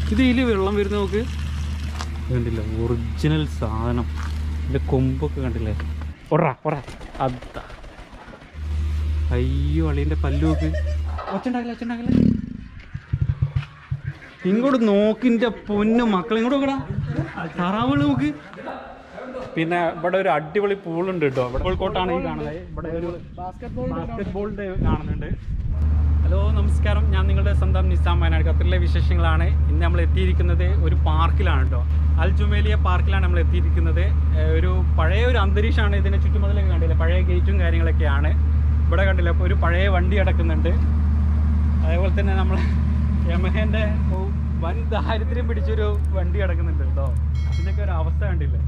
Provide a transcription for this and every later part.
ഇത് ഇതിൽ വെള്ളം വരുന്ന നോക്ക് കണ്ടില്ല ഒറിജിനൽ സാധനം ഇതിൻ്റെ കൊമ്പൊക്കെ കണ്ടില്ലേ ഒറ ഒറ അതാ അയ്യോ അളിയൻ്റെ പല്ല് നോക്ക് ഒച്ചുണ്ടാക്കില്ല ഒച്ചുണ്ടാക്കില്ല ഇങ്ങോട്ട് നോക്കിൻ്റെ പൊന്നു മക്കളെ ഇങ്ങോട്ട് നോക്കടാ താറാവുകൾ നോക്ക് പിന്നെ ഇവിടെ ഒരു അടിപൊളി പൂളുണ്ട് കേട്ടോ ഇവിടെ കോഴിക്കോട്ടാണ് ഈ കാണുന്നത് ഇവിടെ ഒരു ബാസ്കറ്റ് ബോളിന്റെ കാണുന്നുണ്ട് ഹലോ നമസ്കാരം ഞാൻ നിങ്ങളുടെ സ്വന്തം നിസാം വയനാട് ഖത്തറിലെ വിശേഷങ്ങളാണ് ഇന്ന് നമ്മൾ എത്തിയിരിക്കുന്നത് ഒരു പാർക്കിലാണ് കേട്ടോ അൽ ജുമേലിയ പാർക്കിലാണ് നമ്മൾ എത്തിയിരിക്കുന്നത് ഏഹ് ഒരു പഴയ ഒരു അന്തരീക്ഷമാണ് ഇതിനെ ചുറ്റുമതിലൊക്കെ കണ്ടില്ല പഴയ ഗേറ്റും കാര്യങ്ങളൊക്കെയാണ് ഇവിടെ കണ്ടില്ല ഇപ്പോൾ ഒരു പഴയ വണ്ടി കിടക്കുന്നുണ്ട് അതേപോലെ തന്നെ നമ്മൾ യമഹേൻ്റെ വൻ ദാരിദ്ര്യം പിടിച്ചൊരു വണ്ടി കിടക്കുന്നുണ്ട് കേട്ടോ ഇതിൻ്റെയൊക്കെ ഒരു അവസ്ഥ കണ്ടില്ലേ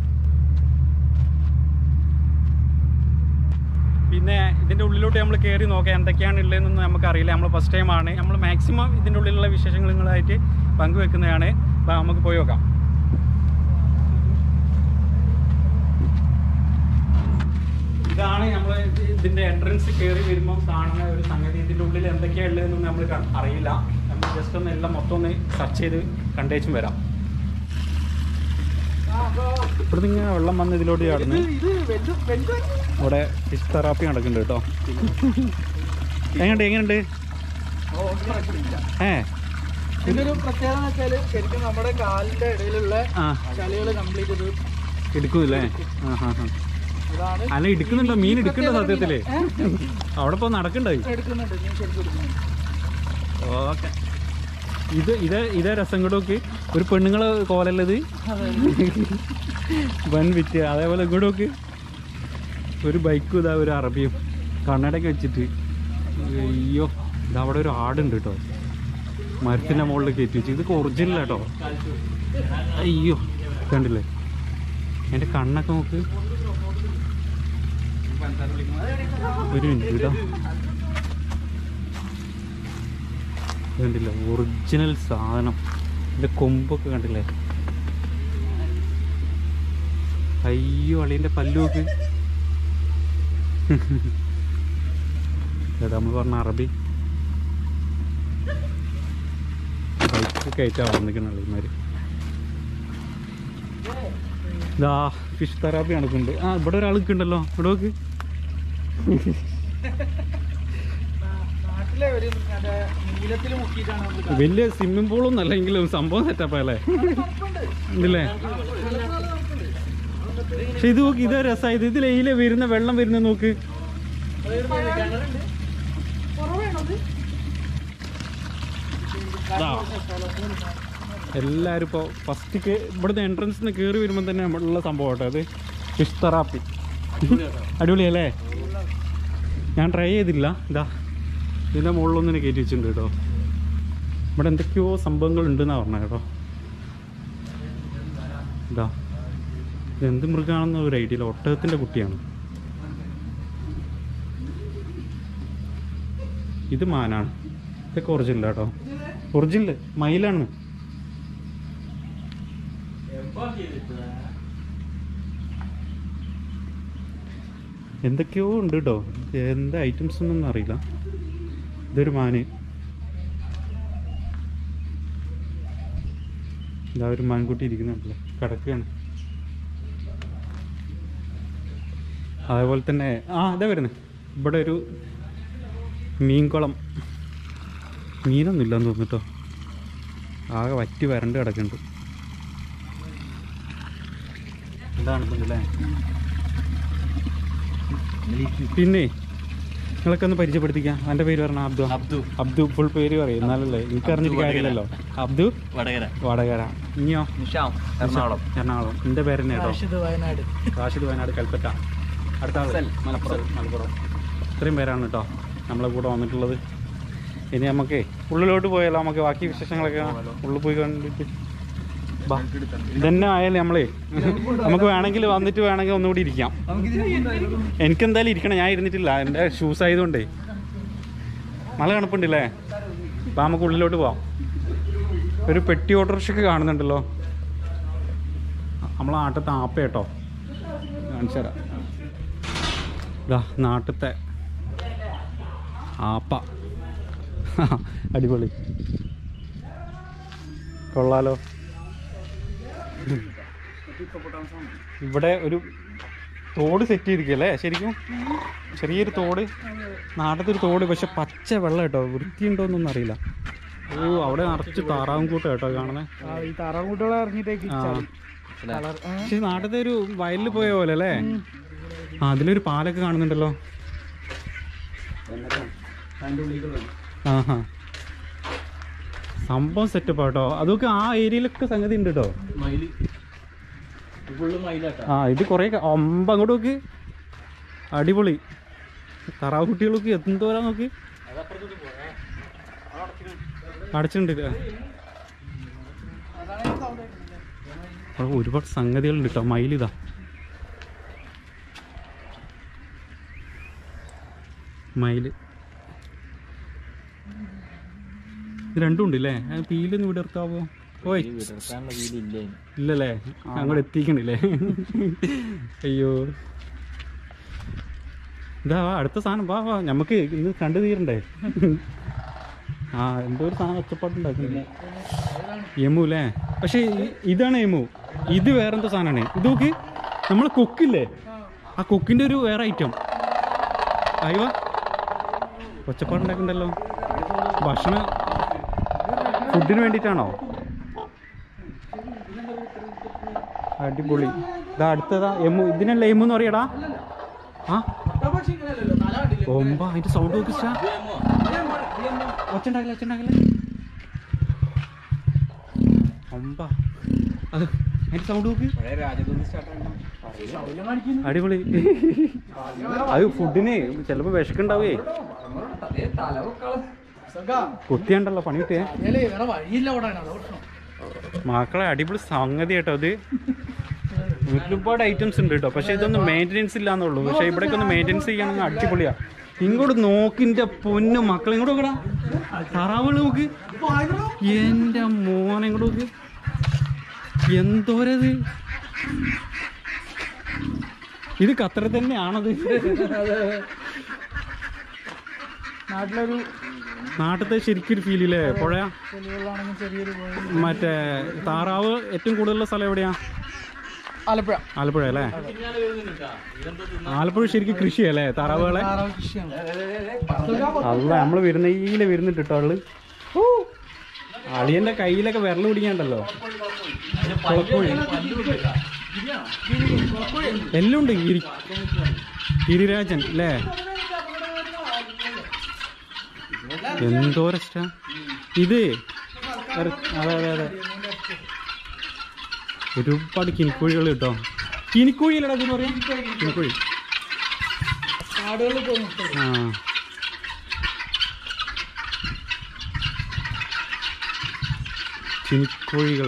പിന്നെ ഇതിൻ്റെ ഉള്ളിലോട്ട് നമ്മൾ കയറി നോക്കാം എന്തൊക്കെയാണ് ഉള്ളതെന്നൊന്നും നമുക്കറിയില്ല നമ്മൾ ഫസ്റ്റ് ടൈമാണ് നമ്മൾ മാക്സിമം ഇതിൻ്റെ ഉള്ളിലുള്ള വിശേഷങ്ങൾ നിങ്ങളായിട്ട് പങ്കുവെക്കുന്നതാണ് അപ്പോൾ നമുക്ക് പോയി നോക്കാം ഇതാണ് നമ്മൾ ഇതിൻ്റെ എൻട്രൻസ് കയറി വരുമ്പോൾ കാണുന്ന ഒരു സംഗതി ഇതിൻ്റെ ഉള്ളിൽ എന്തൊക്കെയാണ് ഉള്ളതെന്നൊന്നും നമ്മൾ ക- അറിയില്ല നമ്മൾ ജസ്റ്റ് ഒന്ന് എല്ലാം മൊത്തം ഒന്ന് സെർച്ച് ചെയ്ത് കണ്ടേച്ചും വരാം ഇവിടുന്ന് ഇങ്ങനെ വെള്ളം വന്ന് ഇതിലോട്ട് ചാടുന്നു ഇവിടെ ഫിഷ് തെറാപ്പി നടക്കുന്നുണ്ട് കേട്ടോ എങ്ങനെയുണ്ട് എങ്ങനെയുണ്ട് ഏ ഇതൊരു പ്രത്യേകത എന്ന് വെച്ചാല് ശരിക്കും നമ്മുടെ കാലിന്റെ ഇടയിലുള്ള ആ ചളികൾ കംപ്ലീറ്റ് ഇത് എടുക്കുന്നില്ലേ ആ ഹാ ഹാ ഇതാണ് അല്ല എടുക്കുന്നുണ്ടോ മീൻ എടുക്കണ്ടോ സത്യത്തില് അവിടെ ഇപ്പൊ നടക്കണ്ടായി എടുക്കുന്നുണ്ട് ഞാൻ ശരിക്കും എടുക്കുന്നുണ്ട് ഓക്കെ ഇത് ഇത് ഇതേ രസം കൂടെ ഒരു പെണ്ണുങ്ങളെ കോലല്ലത് വൻ വിറ്റ് അതേപോലെ ഇങ്ങോട്ട് നോക്ക് ഒരു ബൈക്കും ഇതാ ഒരു അറബിയും കണ്ണടയൊക്കെ വെച്ചിട്ട് അയ്യോ ഇതവിടെ ഒരു ആടുണ്ട് കേട്ടോ മരത്തിൻ്റെ മുകളിൽ കയറ്റി വെച്ച് ഇതൊക്കെ ഒറിജിനൽ കേട്ടോ അയ്യോ കണ്ടില്ലേ എൻ്റെ കണ്ണൊക്കെ നോക്ക് ഒരു മിനിറ്റ് കേട്ടോ കണ്ടില്ല ഒറിജിനൽ സാധനം ഇതിൻ്റെ കൊമ്പൊക്കെ കണ്ടില്ലേ അയ്യോ അളിയൻ്റെ പല്ല് നോക്ക് ഏതാ നമ്മൾ പറഞ്ഞ അറബി ബൈക്കൊക്കെ ആയിട്ടാണ് വന്നിരിക്കണം അളിയന്മാർ ഇതാ ഫിഷ് തെറാപ്പി നടക്കുന്നുണ്ട് ആ ഇവിടെ ഒരാൾ നിൽക്കുന്നുണ്ടല്ലോ ഇവിടെ നോക്ക് നാട്ടിലെ ഒരു മറ്റേ നീലത്തിൽ മുക്കിയിട്ടാണ് നമ്മൾ വലിയ സ്വിമ്മിംഗ് പൂളൊന്നും അല്ലെങ്കിലും സംഭവം സെറ്റപ്പ് അല്ലേ ഉണ്ടല്ലേ പക്ഷെ ഇത് നോക്ക് ഇതേ രസമായത് ഇതിൽ ഇതിലെ വരുന്ന വെള്ളം വരുന്ന നോക്ക് ദാ. എല്ലാവരും ഇപ്പോൾ ഫസ്റ്റ് ഇവിടുന്ന് എൻട്രൻസിൽ നിന്ന് കയറി വരുമ്പോൾ തന്നെ ഉള്ള സംഭവം കേട്ടോ അത് ഫിഷ് തെറാപ്പി അടിപൊളിയല്ലേ ഞാൻ ട്രൈ ചെയ്തില്ല ഇതാ ഇതിൻ്റെ മുകളിലൊന്നിനെ കയറ്റി വെച്ചിട്ടുണ്ട് കേട്ടോ ഇവിടെ എന്തൊക്കെയോ സംഭവങ്ങൾ ഉണ്ടെന്നാണ് പറഞ്ഞത് കേട്ടോ ഇതാ ഇത് എന്ത് മൃഗമാണെന്ന് ഒരു ഐഡിയ ഇല്ല ഒട്ടകത്തിൻ്റെ കുട്ടിയാണ് ഇത് മാനാണ് ഇതൊക്കെ ഒറിജിനൽ കേട്ടോ ഒറിജിനൽ മയിലാണ് എന്തൊക്കെയോ ഉണ്ട് കേട്ടോ എന്താ ഐറ്റംസ് ഒന്നും അറിയില്ല ഇതൊരു മാന് ഇതാ ഒരു മാൻകുട്ടി ഇരിക്കുന്നുണ്ടല്ലോ കിടക്കുകയാണ് അതേപോലെ തന്നെ ആ ഇതാ വരുന്നത് ഇവിടെ ഒരു മീൻകുളം മീനൊന്നും ഇല്ലെന്ന് തോന്നിട്ടോ ആകെ വറ്റി വരണ്ട് കിടക്കുന്നുണ്ട് ഇതാണ് അല്ലേ പിന്നെ നിങ്ങളൊക്കെ ഒന്ന് പരിചയപ്പെടുത്തിക്കാം എൻ്റെ പേര് പറഞ്ഞ അബ്ദു അബ്ദു അബ്ദു ഫുൾ പേര് പറയും എന്നാലല്ലേ എനിക്ക് അറിഞ്ഞിട്ട് കാര്യമില്ലല്ലോ അബ്ദു വടകര വടകര ഇനിയോ നിഷാം എറണാകുളം എറണാകുളം എൻ്റെ പേര് തന്നെ കേട്ടോ റാഷിദ് വയനാട് റാഷിദ് വയനാട് കൽപ്പറ്റ അടുത്ത ആള് അഫ്സൽ. മലപ്പുറം മലപ്പുറം ഇത്രയും പേരാണ് കേട്ടോ നമ്മളെ കൂടെ വന്നിട്ടുള്ളത് ഇനി നമുക്ക് ഉള്ളിലോട്ട് പോയാലോ നമുക്ക് ബാക്കി വിശേഷങ്ങളൊക്കെ ഉള്ളിൽ പോയി കണ്ടിട്ട് ബാ. ഇതന്നെ ആയാലും നമ്മളേ നമുക്ക് വേണമെങ്കിൽ വന്നിട്ട് വേണമെങ്കിൽ ഒന്നുകൂടി ഇരിക്കാം എനിക്ക് എന്തായാലും ഇരിക്കണം ഞാൻ ഇരുന്നിട്ടില്ല എൻ്റെ ഷൂസ് ആയതുകൊണ്ടേ നല്ല തണുപ്പുണ്ടല്ലേ അപ്പം നമുക്ക് ഉള്ളിലോട്ട് പോവാം ഒരു പെട്ടി ഓട്ടോറിക്ഷയൊക്കെ കാണുന്നുണ്ടല്ലോ നമ്മളെ നാട്ടിലത്തെ ആപ്പ കേട്ടോ കാണിച്ചു തരാം ഇതാ നാട്ടിലത്തെ ആപ്പ അടിപൊളി കൊള്ളാലോ ഇവിടെ ഒരു തോട് സെറ്റ് ചെയ്തിരിക്കല്ലേ ശരിക്കും ചെറിയൊരു തോട് നാട്ടിലത്തെ ഒരു തോട് പക്ഷെ പച്ച വെള്ളം കേട്ടോ വൃത്തിയുണ്ടോന്നൊന്നും അറിയില്ല ഓ അവിടെ നിറച്ച് താറാവും കൂട്ടം കേട്ടോ കാണുന്നത് ആ, ഈ താറാങ്കൂട്ടുകളെ ഇറങ്ങിയിട്ടേക്ക് ആ കളർ പക്ഷെ നാട്ടിലത്തെ ഒരു വയലിൽ പോയ പോലെ അല്ലേ ആ അതിലൊരു പാലൊക്കെ കാണുന്നുണ്ടല്ലോ ആഹാ സംഭവം സെറ്റപ്പ് കേട്ടോ അതൊക്കെ ആ ഏരിയയിലൊക്കെ സംഗതി ഉണ്ട് കേട്ടോ ആ ഇത് കുറേ ഒമ്പ അങ്ങോട്ട് നോക്ക് അടിപൊളി താറാവ് കുട്ടികളൊക്കെ എന്തോരാ നോക്ക് അടച്ചിട്ടുണ്ട് ല്ലേ? അവിടെ ഒരുപാട് സംഗതികളുണ്ട് കേട്ടോ മയിലിതാ മയില് ഇത് രണ്ടും ഉണ്ട് അല്ലേ പീലൊന്നും വിടർത്താവോ ഓയ് ഇല്ലല്ലേ അങ്ങോട്ട് എത്തിക്കണില്ലേ അയ്യോ ഇതാ വാ, അടുത്ത സാധനം വാ വാ നമുക്ക് ഇന്ന് കണ്ടു തീരണ്ടേ ആ എന്തോ ഒരു സാധനം ഒച്ചപ്പാട്ടുണ്ടാക്കുന്നു യമു അല്ലേ പക്ഷേ ഇ- ഇതാണ് യമു ഇത് വേറെന്തോ സാധനമാണ് ഇത് നോക്ക് നമ്മളെ കൊക്കില്ലേ ആ കൊക്കിൻ്റെ ഒരു വേറെ ഐറ്റം അയ്യോ ഒച്ചപ്പാടുണ്ടാക്കണ്ടല്ലോ ഭക്ഷണം ഫുഡിന് വേണ്ടിയിട്ടാണോ അടിപൊളി ഇതാ അടുത്തതാ എമ്മു ഇതിനല്ല എമ്മു എന്ന് പറയടാ ആ ഒമ്പ അതിന്റെ സൗണ്ട് നോക്കി ഒച്ചുണ്ടാക്കില്ല ഒച്ചുണ്ടാക്കില്ല ഒമ്പ അത് അതിന്റെ സൗണ്ട് നോക്ക് അടിപൊളി അത് ഫുഡിന് ചിലപ്പോ വിശക്കുണ്ടാവേ കുത്തിയാണ്ടല്ലോ പണി കിട്ടിയേ വേറെ വഴിയില്ല ഓടാൻ അതോ മക്കളെ അടിപൊളി സംഗതി കേട്ടോ അത് ഒരുപാട് ഐറ്റംസ് ഉണ്ട് കേട്ടോ പക്ഷെ ഇതൊന്നും മെയിൻ്റെനൻസ് ഇല്ലാന്നുള്ളൂ പക്ഷെ ഇവിടേക്ക് ഒന്ന് മെയിൻ്റെനൻസ് ചെയ്യണമെങ്കിൽ അടിപൊളിയാ ഇങ്ങോട്ട് നോക്കിന്റെ പൊന്നു മക്കളെ ഇങ്ങോട്ട് നോക്കടാ താറാവുകൾ നോക്ക് എന്റെ മോനെ ഇങ്ങോട്ട് നോക്ക് എന്തോരത് ഇത് ഖത്തർ തന്നെയാണത് നാട്ടിലൊരു നാട്ടിലത്തെ ശരിക്കൊരു ഫീൽ ഇല്ലേ പുഴ ചെളികളാണെങ്കിൽ ചെറിയൊരു പോയി മറ്റേ താറാവ് ഏറ്റവും കൂടുതലുള്ള സ്ഥലം എവിടെയാ ആലപ്പുഴ ആലപ്പുഴ അല്ലേ ആലപ്പുഴ ശരിക്കും കൃഷിയല്ലേ താറാവുകളെ താറാവ് കൃഷിയാണ് അല്ല നമ്മള് വരുന്നീല വരുന്നിട്ട് കേട്ടോ ആള് അളിയന്റെ കയ്യിലൊക്കെ വിരൽ പിടിക്കാണ്ടല്ലോ കുളക്കോഴി എല്ലാം ഉണ്ട് ഗിരി ഗിരിരാജൻ അല്ലേ എന്തോരഷ്ട ഇത് ഒരു- അതെ അതെ അതെ ഒരുപാട് കിനിക്കോഴികൾ കിട്ടോ കിനിക്കോഴിയല്ലടാ ഇതിന് പറയാം കിനിക്കോഴി കാടുകളിൽ പോയി മുട്ട ആ കിനിക്കോഴികൾ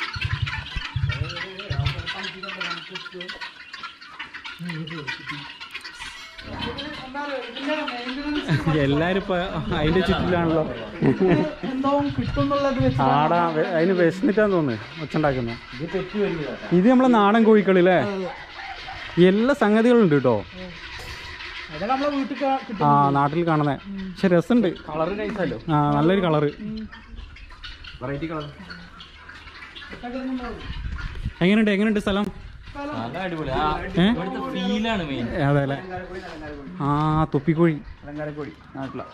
എല്ലാരും ഇപ്പൊ അതിന്റെ ചുറ്റിലാണല്ലോ എന്തോ കിട്ടും എന്നുള്ളത് വെച്ച് ആടാ വെ- അതിന് വിശന്നിട്ടാന്ന് തോന്നുന്നു ഒച്ചുണ്ടാക്കുന്നത് ഇത് നമ്മളെ നാടൻ കോഴിക്കളില്ലേ എല്ലാ സംഗതികളും ഉണ്ട് കേട്ടോ അതൊക്കെ നമ്മളെ വീട്ടിൽ കാ- കിട്ടും ആ നാട്ടിൽ കാണുന്നത് പക്ഷെ രസമുണ്ട് കളറ് നൈസല്ലോ ആ നല്ലൊരു കളറ് വെറൈറ്റി കളർ എങ്ങനെയുണ്ട് എങ്ങനെയുണ്ട് സ്ഥലം നല്ല അടിപൊളി ഏ ഇവിടുത്തെ ഫീലാണ് മെയിൻ അതെ അല്ലേ ആ തൊപ്പിക്കോഴി അലങ്കാരക്കോഴി നാട്ടിലാ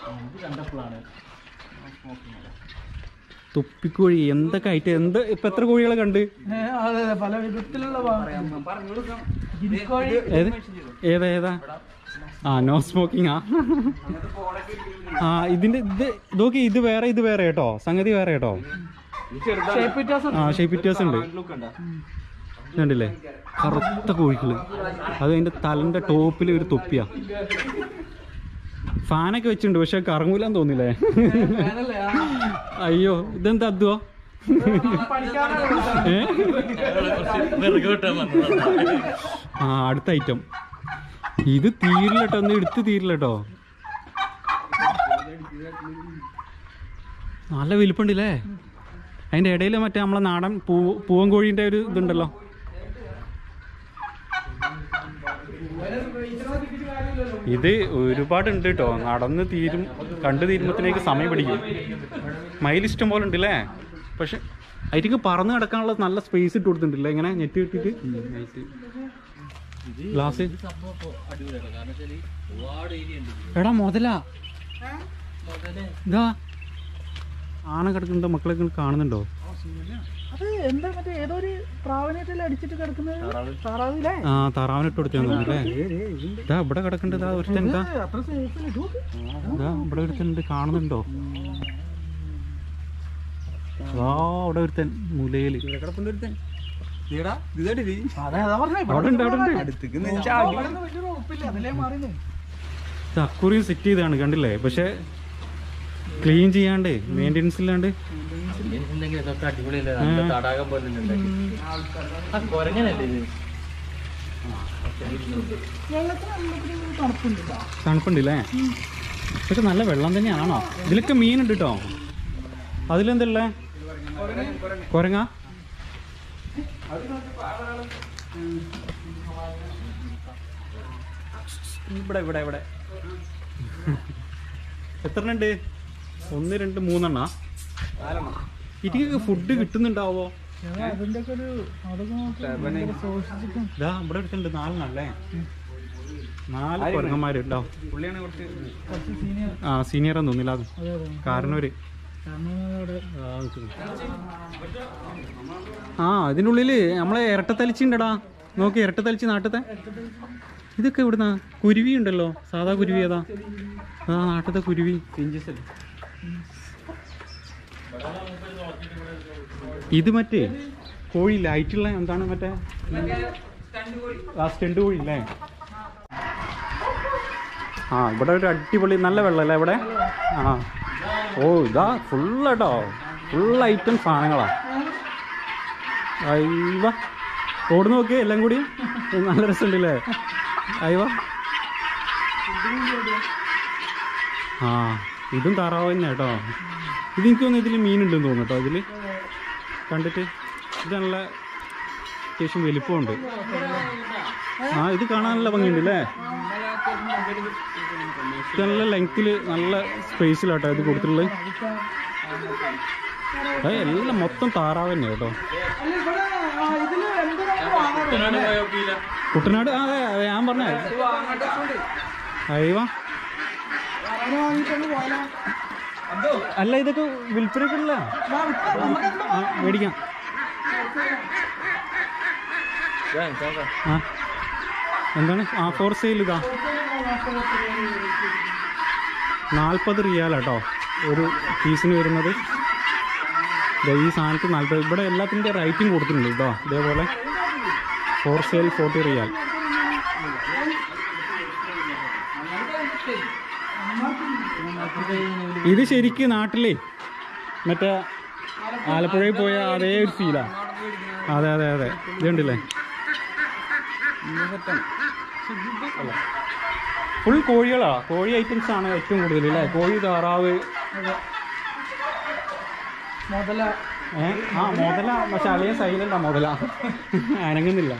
തൊപ്പിക്കോഴി എന്തൊക്കെ ആയിട്ട് എന്ത് ഇപ്പൊ എത്ര കോഴികളെ കണ്ട് ഏ, അതെ അതെ പല വിധത്തിലുള്ള ഗിരിക്കോഴി ഏത് ഏതാ ഏതാ ആ നോ സ്മോക്കിംഗ് ആ ആ ഇതിന്റെ ഇത് നോക്കി ഇത് വേറെ ഇത് വേറെ കേട്ടോ സംഗതി വേറെ കേട്ടോ ഷേപ്പ് വ്യത്യാസം ആ ഷേപ്പ് വ്യത്യാസം ഉണ്ട് കണ്ടില്ലേ കറുത്ത കോഴികള് അത് അതിന്റെ തലന്റെ ടോപ്പിൽ ഒരു തൊപ്പിയാ ഫാനൊക്കെ വെച്ചിട്ടുണ്ട് പക്ഷെ കറങ്ങൂലാന്ന് തോന്നില്ലേ വേനല്ലേ? ആ, അയ്യോ ഇതെന്താ അദ്വോ പഠിക്കാനാണ് വിളിച്ചത്. ഏ വെറുതെ വിട്ടാൻ വന്നതാണ്. ആ അടുത്ത ഐറ്റം ഇത് തീരില്ല കേട്ടോ ഒന്ന് എടുത്ത് തീരില്ല കേട്ടോ നല്ല വലിപ്പുണ്ടല്ലേ അതിന്റെ ഇടയിൽ മറ്റേ നമ്മളെ നാടൻ പൂ പൂവൻ കോഴീന്റെ ഒരു ഇതുണ്ടല്ലോ ഇത് ഒരുപാടുണ്ട് കേട്ടോ നടന്ന് തീരും കണ്ടു തീരുമ്പത്തിനേക്ക് സമയം പിടിക്കും മയിൽ ഇഷ്ടം പോലെ ഉണ്ട് അല്ലേ പക്ഷെ അതിലേക്ക് പറന്ന് കിടക്കാനുള്ള നല്ല സ്പേസ് ഇട്ട് കൊടുത്തിട്ടുണ്ടല്ലേ ഇങ്ങനെ നെറ്റ് കിട്ടിയിട്ട് ഗ്ലാസ് സംഭവം ഇപ്പൊ അടിപൊളിയാണ് കാരണം വെച്ചാല് ഒരുപാട് ഏരിയ ഉണ്ട് എടാ മുതലാ ഇതാ ആന കിടക്കുന്നുണ്ടോ മക്കളൊക്കെ കാണുന്നുണ്ടോ അത് എന്താ മറ്റേ ഏതോ ഒരു പ്രാവനായിട്ടല്ലേ അടിച്ചിട്ട് കിടക്കുന്നത് താറാവില്ലേ ആ താറാവിന് ഇട്ട് കൊടുത്തു അല്ലേ ഇതാ ഇവിടെ കിടക്കണ്ട് ഇതാ ഒരുത്തൻ ഇതാ അത്ര സേഫ് ഇതാ ഇവിടെ ഒരുത്തനുണ്ട് കാണുന്നുണ്ടോ ആ അവിടെ ഒരുത്തൻ മുലയില് അതെ അതാ പറഞ്ഞേ അവിടെ ഉണ്ട് അവിടെ ഉണ്ട് വലിയൊരു ഉറപ്പില്ല അതിലേ മാറിയേ ഇത് അക്കൂറിയും സെറ്റ് ചെയ്താണ് കണ്ടില്ലേ പക്ഷെ ക്ലീൻ ചെയ്യാണ്ട് മെയിൻ്റെനൻസ് ഇല്ലാണ്ട് ഉണ്ടെങ്കിൽ ഇതൊക്കെ അടിപൊളിയല്ലേ നല്ല തടാകം പോലെ ഉണ്ടാക്കി ആ കൊരങ്ങനല്ലേ ഇത് വെള്ളത്തിന് വെള്ളത്തിന് തണുപ്പുണ്ട് ട്ടോ. തണുപ്പുണ്ടല്ലേ പക്ഷെ നല്ല വെള്ളം തന്നെയാണോ ഇതിലൊക്കെ മീനുണ്ട് കേട്ടോ അതിലെന്തല്ലേ കൊരങ്ങ ഇവിടെ ഇവിടെ ഇവിടെ എത്ര ഉണ്ട് ഒന്ന് രണ്ട് മൂന്നെണ്ണ ഇതിക്ക് ഫുഡ് കിട്ടുന്നുണ്ടാവോ ഞാൻ അതിന്റെ ഒക്കെ ഒരു അതൊക്കെ നോക്കി ഭയങ്കര സൂക്ഷിച്ചിട്ടും ഇതാ ഇവിടെ എടുത്തുണ്ട് നാലെണ്ണല്ലേ നാല് കൊരങ്ങന്മാരുണ്ടാവും കുറച്ച് സീനിയർ ആ സീനിയർ എന്ന് തോന്നില്ല അത് അതെ അതെ കാരണവര് കാരണം അവിടെ ആ, നിക്കുന്നു. ആ ഇതിനുള്ളില് നമ്മളെ ഇരട്ടത്തലിച്ചി ഉണ്ടടാ നോക്കി ഇരട്ടത്തലിച്ചി നാട്ടത്തെ ഇതൊക്കെ ഇവിടുന്ന കുരുവി ഉണ്ടല്ലോ സാധാ കുരുവി ഏതാ ആ നാട്ടത്തെ കുരുവി ഇത് മറ്റേ കോഴി ലൈറ്റുള്ള എന്താണ് മറ്റേ ആ സ്റ്റെൻഡ് കോഴി അല്ലേ ആ ഇവിടെ ഒരു അടിപൊളി നല്ല വെള്ളമല്ലേ ഇവിടെ ആ ഓ ഇതാ ഫുള്ളാട്ടോ ഫുൾ ഐറ്റം സാധനങ്ങളാ അയ്യവ ഓട് നോക്കി എല്ലാം കൂടി ഇത് നല്ല രസമുണ്ടല്ലേ അയ്യവ ആ ഇതും താറാവ് തന്നെ കേട്ടോ ഇത് എനിക്ക് തോന്നുന്നു ഇതിൽ മീനുണ്ടെന്ന് തോന്നുന്നു കേട്ടോ ഇതിൽ കണ്ടിട്ട് ഇത് നല്ല അത്യാവശ്യം വലിപ്പമുണ്ട് ആ ഇത് കാണാൻ നല്ല ഭംഗിയുണ്ട് അല്ലേ ഇത് നല്ല ലെങ്ത്തിൽ നല്ല സ്പേസിലാട്ടോ ഇത് കൊടുത്തിട്ടുള്ളത് അത് എല്ലാം മൊത്തം താറാവ് തന്നെ കേട്ടോ അല്ല ഇവിടെ ആ, ഇതില് എന്തിനാണ് വാങ്ങാറ്? കുട്ടനാട് ആ അതെ അതെ ഞാൻ പറഞ്ഞേ അയ്യവ അങ്ങനെ വാങ്ങിയിട്ടൊന്ന് പോയാലോ? അല്ല ഇതൊക്കെ വിൽപ്പനക്കുള്ള വാ, വിട്ടോ, നമുക്കെന്താ? ആ മേടിക്കാം ആ എന്താണ് ആ ഫോർ സെയിൽ ഇതാ നാൽപ്പത് റിയാലാട്ടോ ഒരു പീസിന് വരുന്നത് ദേ ഈ സാധനത്തിന് നാൽപ്പത് ഇവിടെ എല്ലാത്തിൻ്റെ റേറ്റിംഗ് കൊടുത്തിട്ടുണ്ട് കേട്ടോ ഇതേപോലെ ഫോർ സെയിൽ ഫോർട്ടി റിയാൽ ഇത് ശരിക്ക് നാട്ടിലേ മറ്റേ ആലപ്പുഴയിൽ പോയ അതേ ഒരു ഫീലാ അതെ അതെ അതെ ഇതുണ്ടല്ലേ ഫുൾ കോഴികളാ കോഴി ഐറ്റംസ് ആണ് ഏറ്റവും കൂടുതൽ അല്ലേ കോഴി താറാവ് മുതല ഏ ആ മുതല പക്ഷെ അളിയ സൈലന്റാ മുതല അനങ്ങുന്നില്ല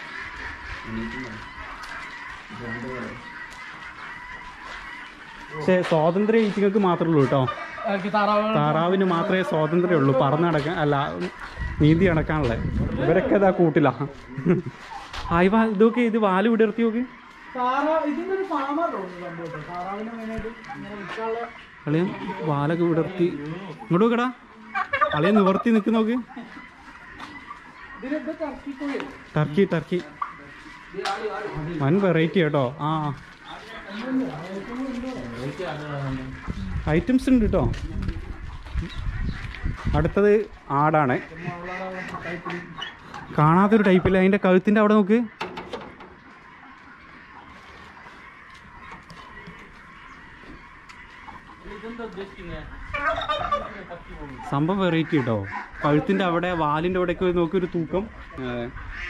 പക്ഷെ സ്വാതന്ത്ര്യം ഈറ്റിങ്ങൾക്ക് മാത്രമേ ഉള്ളൂ കേട്ടോ താറാവുകൾ താറാവിന് മാത്രമേ സ്വാതന്ത്ര്യം ഉള്ളൂ പറന്ന് നടക്കാൻ അല്ല നീന്തി നടക്കാനുള്ള ഇവരൊക്കെ ഇതാ കൂട്ടില്ല ആയിവാ ഇതൊക്കെ ഇത് വാല് വിടർത്തി നോക്ക് താറാവ് ഇതിന്റെ ഒരു ഫാമർ സംഭവം താറാവിനെ മെയിനായിട്ട് ഇങ്ങനെ വിൽക്കാനുള്ള അളിയൻ വാലൊക്കെ വിടർത്തി ഇങ്ങോട്ട് നോക്കടാ അളിയൻ നിവർത്തി നിൽക്ക് നോക്ക് ഇതിനൊക്കെ കറക്കിക്കോളി ടർക്കി ടർക്കി വൻ വെറൈറ്റി കേട്ടോ ആ ഐറ്റംസ് ഉണ്ട് കേട്ടോ അടുത്തത് ആടാണ് കാണാത്തൊരു ടൈപ്പില്ല അതിൻ്റെ കഴുത്തിൻ്റെ അവിടെ നോക്ക് സംഭവം വെറൈറ്റി കേട്ടോ കഴുത്തിൻ്റെ അവിടെ വാലിൻ്റെ അവിടെയൊക്കെ നോക്കി ഒരു തൂക്കം അതെ.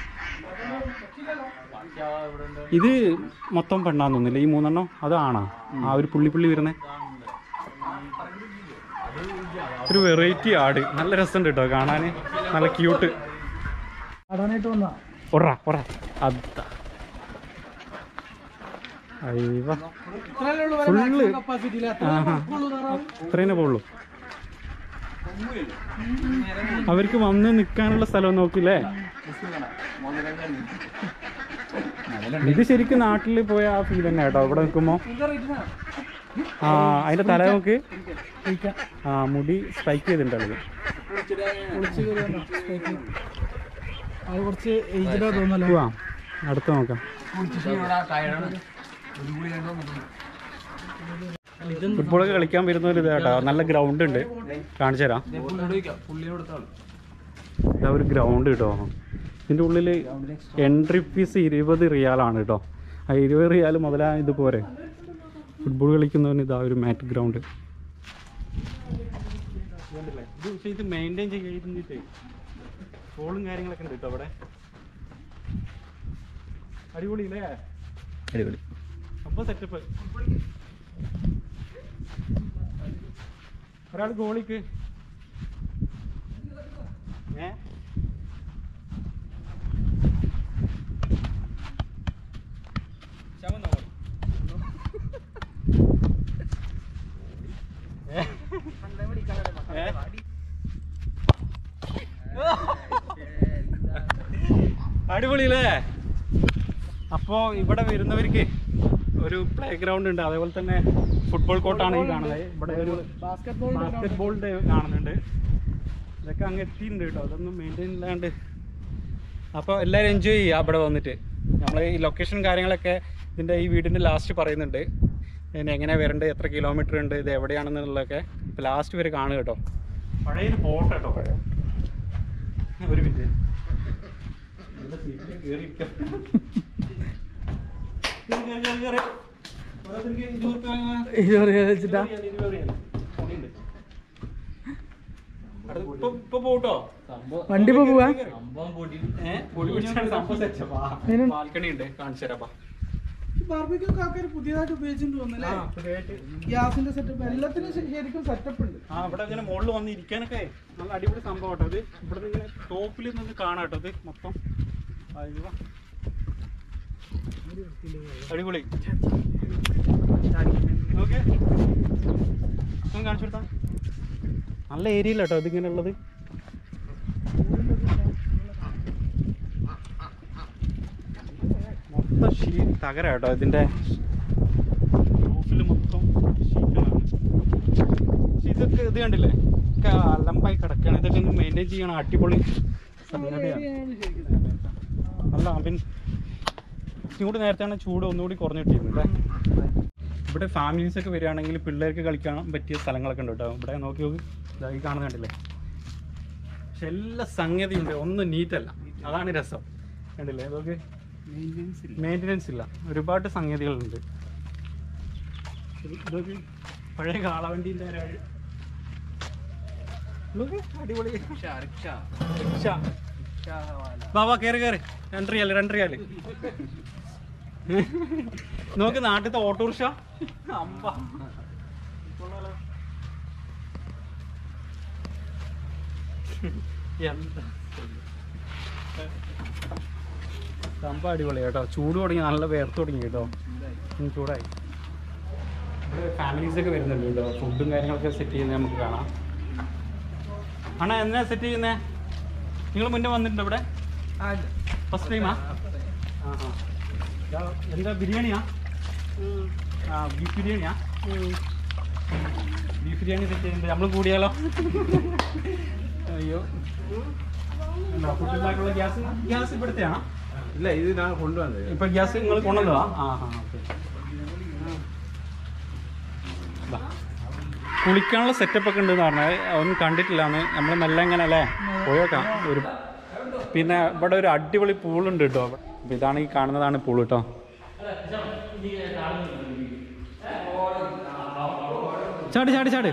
ഇത് മൊത്തം പെണ്ണാന്ന് തോന്നില്ല ഈ മൂന്നെണ്ണം അത് ആണോ ആ ഒരു പുള്ളി പുള്ളി വരുന്നേ ഒരു വെറൈറ്റി ആട് നല്ല രസമുണ്ട് കേട്ടോ കാണാൻ നല്ല ക്യൂട്ട് അടാനായിട്ട് വന്നാ ഒറ ഒറ അതാ അയ്യവ ഇത്രയല്ലേ ഉള്ളൂ Full. കപ്പാസിറ്റിയിൽ ആഹാ. അത്ര താറാവ് ഇത്രേനെ പോളൂ അവർക്ക് വന്ന് നിൽക്കാനുള്ള സ്ഥലം നോക്കില്ലേ ഇത് ശരിക്കും നാട്ടിൽ പോയ ആ ഫീൽ തന്നെ കേട്ടോ ഇവിടെ നിൽക്കുമ്പോ ആ അതിന്റെ തല നോക്ക് ആ മുടി സ്ട്രൈക്ക് ചെയ്തിട്ടുണ്ടല്ലോ അത് കുറച്ച് ഏജ്ഡാ തോന്നല്ലോ പോവാം അടുത്ത് നോക്കാം ഫുട്ബോൾ കളിക്കാൻ വരുന്ന ഒരു ഇതാട്ടോ നല്ല ഗ്രൗണ്ട് ഉണ്ട് കാണിച്ചു തരാം ഇതാ ഒരു ഗ്രൗണ്ട് കേട്ടോ ഇതിൻ്റെ ഉള്ളിൽ എൻട്രി ഫീസ് ഇരുപത് റിയാലാണ് കേട്ടോ ആ ഇരുപത് റിയാൽ മുതലാ ഇത് പോരെ ഫുട്ബോൾ കളിക്കുന്നവന് ഇതാ ഒരു മാറ്റ് ഗ്രൗണ്ട് ഇത് പക്ഷേ ഇത് മെയിൻറ്റെയിൻ ചെയ്തിട്ട് ഫോളും കാര്യങ്ങളൊക്കെ ഉണ്ട് കേട്ടോ അവിടെ അടിപൊളി അല്ലേ അടിപൊളി സംഭവം സെറ്റപ്പ് ഒരാൾ ഗോളിക്ക് ഏ ഏ? അടിപൊളിയല്ലേ അപ്പോൾ ഇവിടെ വരുന്നവർക്ക് ഒരു പ്ലേ ഗ്രൗണ്ട് ഉണ്ട് അതേപോലെ തന്നെ ഫുട്ബോൾ കോർട്ടാണ് ഈ കാണുന്നത് ഇവിടെ ഒരു ബാസ്കറ്റ് ബോൾ ബാസ്കറ്റ് ബോളിൻ്റെ കാണുന്നുണ്ട് ഇതൊക്കെ അങ്ങ് എത്തിയിട്ടുണ്ട് കേട്ടോ അതൊന്നും മെയിൻറ്റെയിൻ ഇല്ലാണ്ട് അപ്പോൾ എല്ലാവരും എൻജോയ് ചെയ്യുക അവിടെ വന്നിട്ട് നമ്മൾ ഈ ലൊക്കേഷൻ കാര്യങ്ങളൊക്കെ ഇതിൻ്റെ ഈ വീടിൻ്റെ ലാസ്റ്റ് പറയുന്നുണ്ട് പിന്നെ എങ്ങനെ വരേണ്ടത് എത്ര കിലോമീറ്റർ ഉണ്ട് ഇത് എവിടെയാണെന്നുള്ളതൊക്കെ ഇപ്പോൾ ലാസ്റ്റ് വരെ കാണുക കേട്ടോ പഴയ ഒരു ബോട്ട് കേട്ടോ പഴയ ഒരു മിനിറ്റ് നല്ല സീറ്റിൽ കയറിയിരിക്കാം കേറി, കേറി, കേറി, കേറി. ഓരോരുത്തർക്ക് ഇരുപത് ഉറുപ്പിക വാങ്ങാം. ഇത് പറയാ വെച്ചിട്ടാ ഇരുപത് റിയാല്, ഇരുപത് റിയാല്. പണിയുണ്ട്. അടുത്ത് ഇപ്പൊ ഇപ്പൊ പോട്ടോ സംഭവം വണ്ടി ഇപ്പൊ പോവാ സംഭവം പൊടി ഏഹ് പൊടി പിടിച്ചാണ് സംഭവം സെറ്റ് അതിന് ബാൽക്കണി ഉണ്ട് കാണിച്ചു തരാപ്പാ ബാർബിക്യൂ ആൾക്കാർ പുതിയതായിട്ട് ഉപയോഗിച്ചിട്ട് തോന്നുന്നല്ലേ ഗ്യാസിന്റെ സെറ്റപ്പ് എല്ലാത്തിനും ശ- ശരിക്കും സെറ്റപ്പ് ഉണ്ട് ആ ഇവിടെ ഇങ്ങനെ മുകളിൽ വന്ന് ഇരിക്കാനൊക്കെ നല്ല അടിപൊളി സംഭവം കേട്ടോ ഇത് ഇവിടെ നിന്ന് ഇങ്ങനെ ടോപ്പിൽ നിന്ന് കാണാം കേട്ടോ ഇത് മൊത്തം അയ്യോ. അടിപൊളി ഓക്കെ കാണിച്ചു കൊടുത്താ നല്ല ഏരിയയില്ല കേട്ടോ ഇതിങ്ങനെ ഉള്ളത് മൊത്തം ഷീ തകര കേട്ടോ ഇതിൻ്റെ റൂഫിൽ മൊത്തം ഷീറ്റുകളാണ് പക്ഷെ ഇതൊക്കെ ഇത് കണ്ടില്ലേ ഒക്കെ അലമ്പായി കിടക്കുകയാണ് ഇതൊക്കെ ഒന്ന് മെയിൻറ്റെയിൻ ചെയ്യണം അടിപൊളി സംഗതിയാണ് നല്ല അമ്പിൻ ചൂട് നേരത്തെയാണ് ചൂട് ഒന്നുകൂടി കുറഞ്ഞു കിട്ടിയിരുന്നത് അല്ലേ ഇവിടെ ഫാമിലീസ് ഒക്കെ വരികയാണെങ്കിൽ പിള്ളേർക്ക് കളിക്കാൻ പറ്റിയ സ്ഥലങ്ങളൊക്കെ ഉണ്ട് കേട്ടോ ഇവിടെ നോക്കി നോക്കി ഇതാ ഈ കാണുന്ന കണ്ടില്ലേ പക്ഷെ എല്ലാ സംഗതിയുണ്ട് ഒന്നും നീറ്റല്ല അതാണ് രസം കണ്ടില്ലേ അതൊക്കെ മെയിൻ്റെനൻസ് ഇല്ല ഒരുപാട് സംഗതികളുണ്ട് ഇത് ഇതൊക്കെ പഴയ കാളവണ്ടീൻ്റെ ഒരു ഇതൊക്കെ അടിപൊളി റിക്ഷ. വാ വാ കയറി കയറി രണ്ട് റിയാല് രണ്ട് റിയാല് നോക്ക് നാട്ടിലത്തെ ഓട്ടോറിക്ഷ അമ്പ കൊള്ളാലോ. എന്താ സംഭവം അടിപൊളി കേട്ടോ ചൂട് തുടങ്ങി നല്ല വേർത്ത് തുടങ്ങി കേട്ടോ ഉം, ചൂടായി ഇവിടെ ഫാമിലീസ് ഒക്കെ വരുന്നുണ്ട് കേട്ടോ ഫുഡും കാര്യങ്ങളൊക്കെ സെറ്റ് ചെയ്യുന്നത് നമുക്ക് കാണാം ആണോ എന്നാ സെറ്റ് ചെയ്യുന്നേ നിങ്ങൾ മുന്നേ വന്നിട്ടുണ്ടോ ഇവിടെ ഫസ്റ്റ് ടൈമാ ആ ആ ഇതാ, എന്താ ബിരിയാണിയാ ആ ബീഫ് ബിരിയാണിയാ ബീഫ് ബിരിയാണി സെറ്റ് ചെയ്യുന്നുണ്ട് നമ്മൾ കൂടിയാലോ അയ്യോ ഫുഡ് ഉണ്ടാക്കാനുള്ള ഗ്യാസ് ഗ്യാസ് ഇവിടുത്തെയാണോ ഇല്ല ഇത് ഞാൻ കൊണ്ടുവന്നത് ഇപ്പൊ ഗ്യാസ് നിങ്ങൾ കൊണ്ടുവന്നതാ ആ ആ ഓക്കെ കുളിക്കാനുള്ള സെറ്റപ്പ് ഒക്കെ ഉണ്ടെന്ന് പറഞ്ഞാൽ ഒന്നും കണ്ടിട്ടില്ലാന്ന് നമ്മൾ മെല്ലെ ഇങ്ങനെ അല്ലേ പോയേക്കാം ഒരു പിന്നെ ഇവിടെ ഒരു അടിപൊളി പൂളുണ്ട് കേട്ടോ അപ്പൊ ഇതാണ് ഈ കാണുന്നതാണ് പൂൾ കേട്ടോ ചാട് ചാട് ചാട്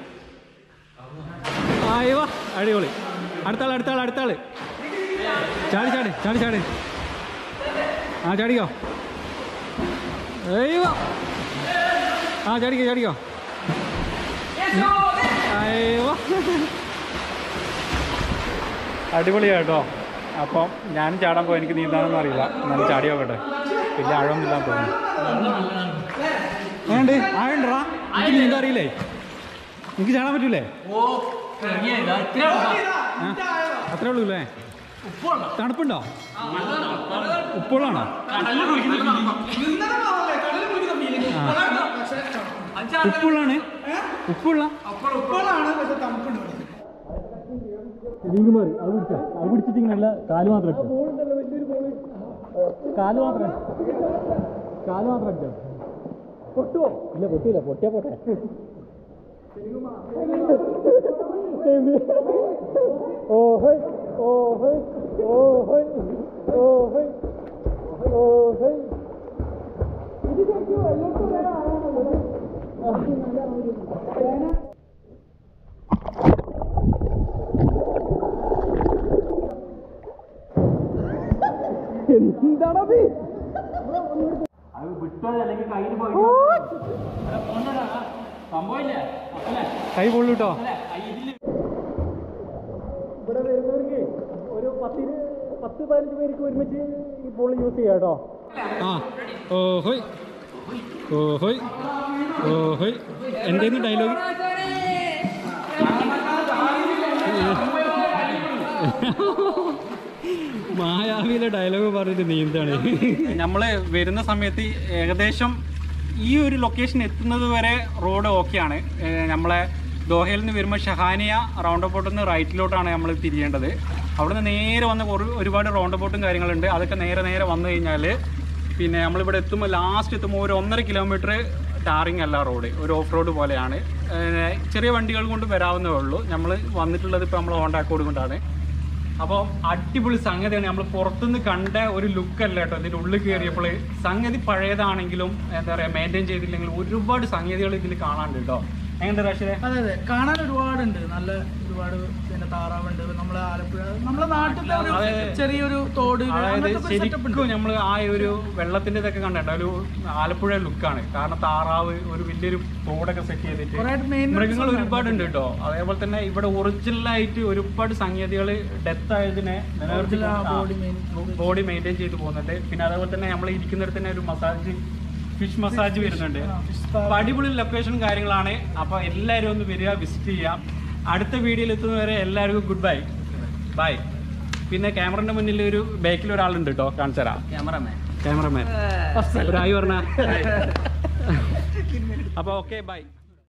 ആയോ അടിപൊളി അടുത്താൾ അടുത്താൾ അടുത്താള് ചാടി ചാടി ചാടി ചാടി ആ ചാടിക്കോ അയ്യോ ആ ചാടിക്കോ ചാടിക്കോ അയ്യോ അടിപൊളിയാ കേട്ടോ അപ്പം ഞാനും ചാടാൻ പോയി എനിക്ക് നീന്താനൊന്നും അറിയില്ല എന്നാലും ചാടി നോക്കട്ടെ വലിയ ആഴമൊന്നുമില്ലാന്ന് തോന്നുന്നു ഏണ്ട് ആഴണ്ടടാ എനിക്ക് നീന്താൻ അറിയില്ലേ എനിക്ക് ചാടാൻ പറ്റൂലേ അത്രേ ഉള്ളൂ അല്ലേ തണുപ്പുണ്ടോ ഉപ്പുള്ളാണോ ഉപ്പുള്ളാണ് ഉപ്പുള്ള ഇപ്പോഴാണ് പക്ഷെ തണുപ്പുണ്ട് ഇവിടെ. ലിങ്കുമാർ അത് പിടിച്ചാ അത് പിടിച്ചിട്ട് നല്ല കാല് മാത്രം കാല് മാത്രം കാല് മാത്രം അടിച്ചോ പൊട്ടുവോ ഇല്ല പൊട്ടൂല പൊട്ടിയാ പോട്ടെ ഓഹോയ് ഓഹോയ് ഓഹോയ് ഓഹോയ് ഓഹോയ് എന്താണത് അത് വിട്ടോ അല്ലെങ്കിൽ കയ്യിൽ പോയി സംഭവമില്ലേ കൈ പൊള്ളൂട്ടോ ഇവിടെ വരുന്നവർക്ക് ഒരു പത്തിന് പത്ത് പതിനഞ്ച് പേർക്ക് ഒരുമിച്ച് ഈ പോൾ യൂസ് ചെയ്യാം കേട്ടോ ആ ഓഹോയ് ഓഹോയ് ഓഹോയ് എന്തേന്ന് ഡയലോഗ് മായാവിയിലെ ഡയലോഗ് പറഞ്ഞിട്ട് നീന്താണ് നമ്മള് വരുന്ന സമയത്ത് ഏകദേശം ഈ ഒരു ലൊക്കേഷൻ എത്തുന്നത് വരെ റോഡ് ഓക്കെയാണ് നമ്മളെ ദോഹയിൽ നിന്ന് വരുമ്പോൾ ഷഹാനിയ റൗണ്ട് അബൌട്ടിൽ നിന്ന് റൈറ്റിലോട്ടാണ് നമ്മൾ തിരിയേണ്ടത് അവിടുന്ന് നേരെ വന്ന് ഒരു ഒരുപാട് റൗണ്ട് അബൌട്ടും കാര്യങ്ങളുണ്ട് അതൊക്കെ നേരെ നേരെ വന്നു കഴിഞ്ഞാൽ പിന്നെ നമ്മളിവിടെ എത്തുമ്പോൾ ലാസ്റ്റ് എത്തുമ്പോൾ ഒരു ഒന്നര കിലോമീറ്റർ ടാറിങ് അല്ല റോഡ് ഒരു ഓഫ് റോഡ് പോലെയാണ് ഏഹ് ചെറിയ വണ്ടികൾ കൊണ്ട് വരാവുന്നേ ഉള്ളൂ നമ്മൾ വന്നിട്ടുള്ളത് ഇപ്പോൾ നമ്മൾ ഹോണ്ട അക്കോഡ് കൊണ്ടാണ് അപ്പോൾ അടിപൊളി സംഗതിയാണ് നമ്മൾ പുറത്തുനിന്ന് കണ്ട ഒരു ലുക്ക് അല്ല കേട്ടോ ഇതിൻ്റെ ഉള്ളിൽ കയറിയപ്പോൾ സംഗതി പഴയതാണെങ്കിലും എന്താ പറയുക മെയിൻറ്റെയിൻ ചെയ്തില്ലെങ്കിൽ ഒരുപാട് സംഗതികൾ ഇതിൽ കാണാനുണ്ട് കേട്ടോ എങ്ങനെയുണ്ട് റാഷിദേ അതെ അതെ കാണാൻ ഒരുപാടുണ്ട് നല്ല ഒരുപാട് പിന്നെ താറാവുണ്ട് നമ്മളെ ആലപ്പുഴ നമ്മളെ നാട്ടിലെ ഒരു അതെ. ചെറിയൊരു തോട് അതായത് അങ്ങനത്തെ ഒരു setup ഉണ്ട്. ശരിക്കും നമ്മൾ ആ ഒരു വെള്ളത്തിന്റെ ഇതൊക്കെ കണ്ടിട്ട് ഒരു ആലപ്പുഴ ലുക്കാണ് കാരണം താറാവ് ഒരു വലിയൊരു തോടൊക്കെ സെറ്റ് ചെയ്തിട്ട് കുറേ main മൃഗങ്ങൾ ഒരുപാടുണ്ട് കേട്ടോ അതേപോലെ തന്നെ ഇവിടെ ഒറിജിനൽ ആയിട്ട് ഒരുപാട് സംഗതികൾ ഡെത്ത് ആയതിനെ Original ആ body main- ബോഡി മെയിൻറ്റെയിൻ ചെയ്ത് പോകുന്നുണ്ട് പിന്നെ അതേപോലെ തന്നെ നമ്മൾ ഇരിക്കുന്നിടത്ത് തന്നെ ഒരു മസാജ് ഫിഷ് മസാജ് വരുന്നുണ്ട് ആ, fish അപ്പൊ അടിപൊളി ലൊക്കേഷനും കാര്യങ്ങളാണ് അപ്പൊ എല്ലാവരും ഒന്ന് വരിക വിസിറ്റ് ചെയ്യാം അടുത്ത വീഡിയോയിൽ എത്തുന്നവരെ എല്ലാവർക്കും ഗുഡ് ബൈ ബൈ പിന്നെ ക്യാമറന്റെ മുന്നിൽ ഒരു ബാക്കിൽ ഒരാളുണ്ട് കേട്ടോ കാണിച്ചു തരാം ക്യാമറമാൻ ക്യാമറമാൻ ഒരു ആയി പറഞ്ഞ അപ്പൊ ഓക്കെ ബൈ